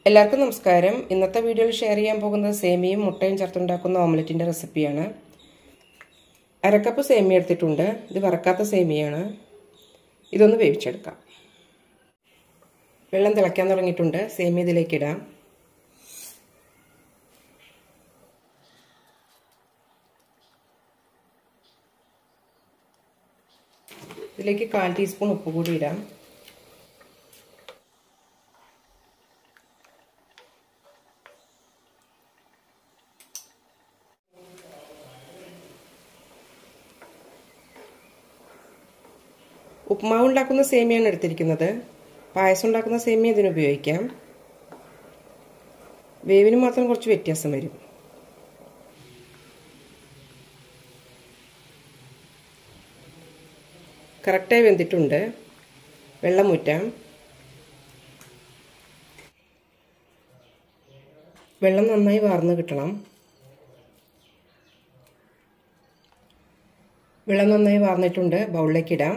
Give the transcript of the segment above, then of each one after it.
എല്ലാവർക്കും നമസ്കാരം ഇന്നത്തെ വീഡിയോയിൽ ഷെയർ ചെയ്യാൻ പോകുന്നത് സേമിയയും മുട്ടയും ചേർത്തുണ്ടാക്കുന്ന ഓംലെറ്റിൻ്റെ റെസിപ്പിയാണ് അരക്കപ്പ് സേമിയ എടുത്തിട്ടുണ്ട് ഇത് വറക്കാത്ത സേമിയാണ് ഇതൊന്ന് വേവിച്ചെടുക്കാം വെള്ളം തിളയ്ക്കാൻ തുടങ്ങിയിട്ടുണ്ട് സേമിയ ഇതിലേക്ക് ഇടാം ഇതിലേക്ക് കാൽ ടീസ്പൂൺ ഉപ്പ് കൂടി ഇടാം ഉപ്മാവ് ഉണ്ടാക്കുന്ന സേമിയാണ് എടുത്തിരിക്കുന്നത് പായസം ഉണ്ടാക്കുന്ന സേമിയ ഇതിന് ഉപയോഗിക്കാം വേവിന് മാത്രം കുറച്ച് വ്യത്യാസം വരും കറക്റ്റായി വെന്തിട്ടുണ്ട് വെള്ളം ഊറ്റാം വെള്ളം നന്നായി വാർന്ന് കിട്ടണം വെള്ളം നന്നായി വാർന്നിട്ടുണ്ട് ബൗളിലേക്ക് ഇടാം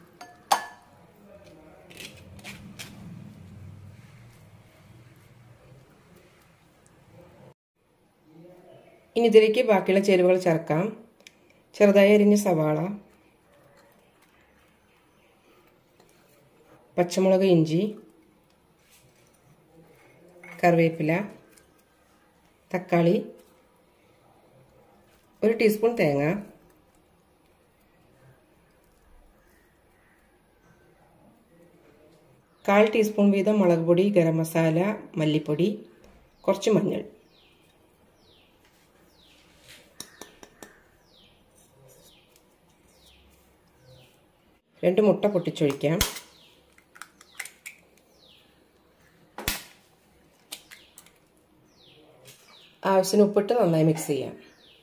ഇനി ഇതിലേക്ക് ബാക്കിയുള്ള ചേരുവകൾ ചേർക്കാം ചെറുതായി അരിഞ്ഞ സവാള പച്ചമുളക് ഇഞ്ചി കറിവേപ്പില തക്കാളി ഒരു ടീസ്പൂൺ തേങ്ങ കാൽ ടീസ്പൂൺ വീതം മുളക് പൊടി ഗരം മസാല മല്ലിപ്പൊടി കുറച്ച് മഞ്ഞൾ രണ്ട് മുട്ട പൊട്ടിച്ചൊഴിക്കാം ആവശ്യത്തിന് ഉപ്പിട്ട് നന്നായി മിക്സ് ചെയ്യാം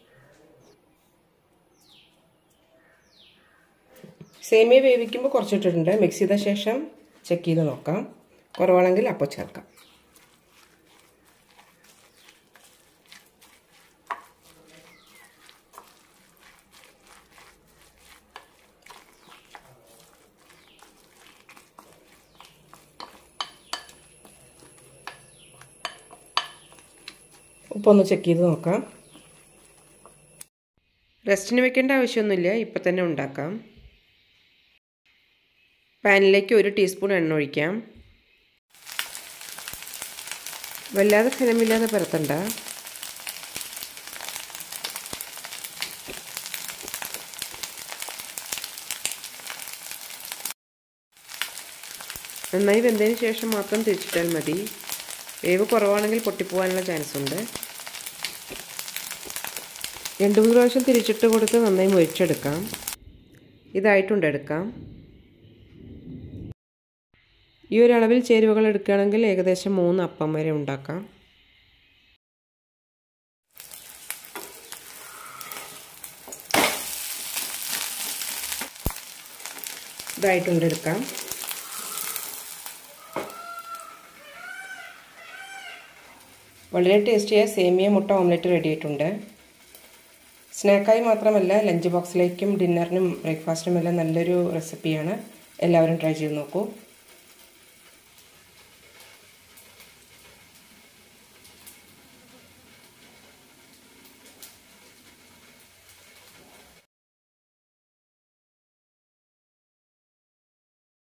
സേമിയ വേവിക്കുമ്പോൾ കുറച്ചിട്ടിട്ടുണ്ട് മിക്സ് ചെയ്ത ശേഷം ചെക്ക് ചെയ്ത് നോക്കാം കുറവാണെങ്കിൽ അപ്പോൾ ചേർക്കാം ഉപ്പൊന്ന് ചെക്ക് ചെയ്ത് നോക്കാം റെസ്റ്റിന് വെക്കേണ്ട ആവശ്യമൊന്നുമില്ല ഇപ്പം തന്നെ ഉണ്ടാക്കാം പാനിലേക്ക് ഒരു ടീസ്പൂൺ എണ്ണ ഒഴിക്കാം വല്ലാതെ ഖനമില്ലാതെ പരത്തണ്ട നന്നായി വെന്തതിന് ശേഷം മാത്രം തിരിച്ചിട്ടാൽ മതി വേവ് കുറവാണെങ്കിൽ പൊട്ടിപ്പോവാനുള്ള ചാൻസ് ഉണ്ട് രണ്ട് മൂന്ന് പ്രാവശ്യം തിരിച്ചിട്ട് കൊടുത്ത് നന്നായി മുരിച്ചെടുക്കാം ഇതായിട്ടുണ്ട് എടുക്കാം ഈ ഒരു അളവിൽ ചേരുവകൾ എടുക്കുകയാണെങ്കിൽ ഏകദേശം മൂന്ന് അപ്പം വരെ ഉണ്ടാക്കാം ഇതായിട്ടുണ്ട് എടുക്കാം വളരെ ടേസ്റ്റിയായ സേമിയ മുട്ട ഓംലെറ്റ് റെഡി ആയിട്ടുണ്ട് സ്നാക്കായി മാത്രമല്ല ലഞ്ച് ബോക്സിലേക്കും ഡിന്നറിനും ബ്രേക്ക്ഫാസ്റ്റിനും എല്ലാം നല്ലൊരു റെസിപ്പിയാണ് എല്ലാവരും ട്രൈ ചെയ്ത് നോക്കൂ